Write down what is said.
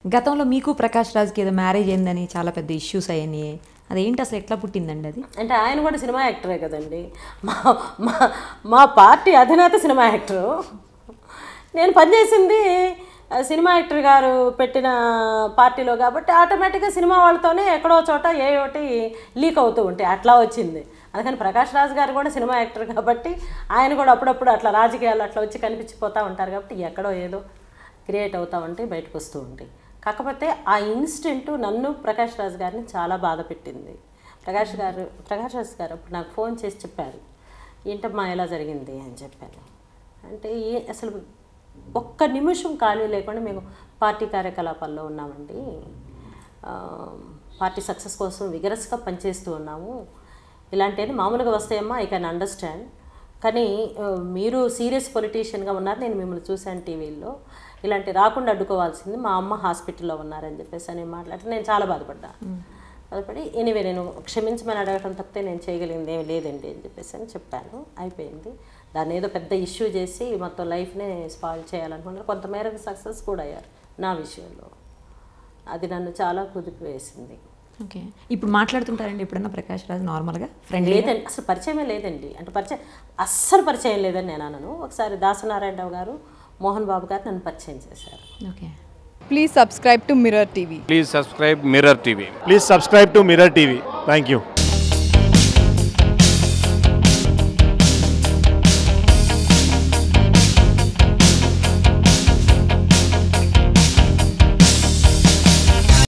గతంలో మీకు ప్రకాష్ రాజ్కి ఏదో మ్యారేజ్ అయిందని చాలా పెద్ద ఇష్యూస్ అయ్యాయి అదేంటి అసలు ఎట్లా పుట్టిందండి అది అంటే ఆయన కూడా సినిమా యాక్టరే కదండి మా మా మా పార్టీ అధినేత సినిమా యాక్టరు నేను పనిచేసింది ఆ, సినిమా యాక్టర్ గారు పెట్టిన పార్టీలో కాబట్టి ఆటోమేటిక్గా సినిమా వాళ్ళతోనే ఎక్కడో చోట ఏ ఒకటి లీక్ అవుతూ ఉంటాయి అట్లా వచ్చింది అందుకని ప్రకాష్ రాజ్ గారు కూడా సినిమా యాక్టర్ కాబట్టి ఆయన కూడా అప్పుడప్పుడు అట్లా రాజకీయాలు అట్లా వచ్చి కనిపించిపోతూ ఉంటారు కాబట్టి ఎక్కడో ఏదో క్రియేట్ అవుతూ ఉంటాయి బయటకు వస్తూ ఉంటాయి కాకపోతే ఆ ఇన్సిడెంట్ నన్ను ప్రకాష్ రాజ్ గారిని చాలా బాధ పెట్టింది ప్రకాష్ గారు ప్రకాష్ రాజ్ గారు అప్పుడు నాకు ఫోన్ చేసి చెప్పారు ఏంటమ్మా ఎలా జరిగింది అని చెప్పాను అంటే ఏ అసలు ఒక్క నిమిషం ఖాళీ లేకుండా మేము పార్టీ కార్యకలాపాల్లో ఉన్నామండి ఆ, పార్టీ సక్సెస్ కోసం విగరస్గా పనిచేస్తూ ఉన్నాము ఇలాంటివన్నీ మామూలుగా వస్తాయమ్మా ఐ కెన్ అండర్స్టాండ్ కానీ ఆ, మీరు సీరియస్ పొలిటీషియన్గా ఉన్నారు నేను మిమ్మల్ని చూశాను టీవీలో ఇలాంటి రాకుండా అడ్డుకోవాల్సింది మా అమ్మ హాస్పిటల్లో ఉన్నారని చెప్పేసి అని మాట్లాడితే నేను చాలా బాధపడ్డా బాధపడి ఎనీవే నేను క్షమించమని అడగటం తప్పితే నేను చేయగలిగింది ఏమి లేదండి అని చెప్పేసి అని చెప్పాను అయిపోయింది దాన్ని ఏదో పెద్ద ఇష్యూ చేసి మొత్తం లైఫ్నే స్పాయిల్ చేయాలనుకున్నారు కొంతమేరకు సక్సెస్ కూడా అయ్యారు నా విషయంలో అది నన్ను చాలా కుదిపివేసింది ఓకే ఇప్పుడు మాట్లాడుతుంటారండి ఎప్పుడన్నా ప్రకాష్ రాజ్ నార్మల్గా ఫ్రెండ్ లేదండి అసలు పరిచయమే లేదండి అంటే పరిచయం అస్సలు పరిచయం లేదని నేను అనను ఒకసారి దాసనారాయణరావు గారు మోహన్ బాబు గారు నన్ను పరిచయం చేశారు okay Please subscribe to Mirror TV. Please subscribe Mirror TV. Please subscribe to Mirror TV. Thank you.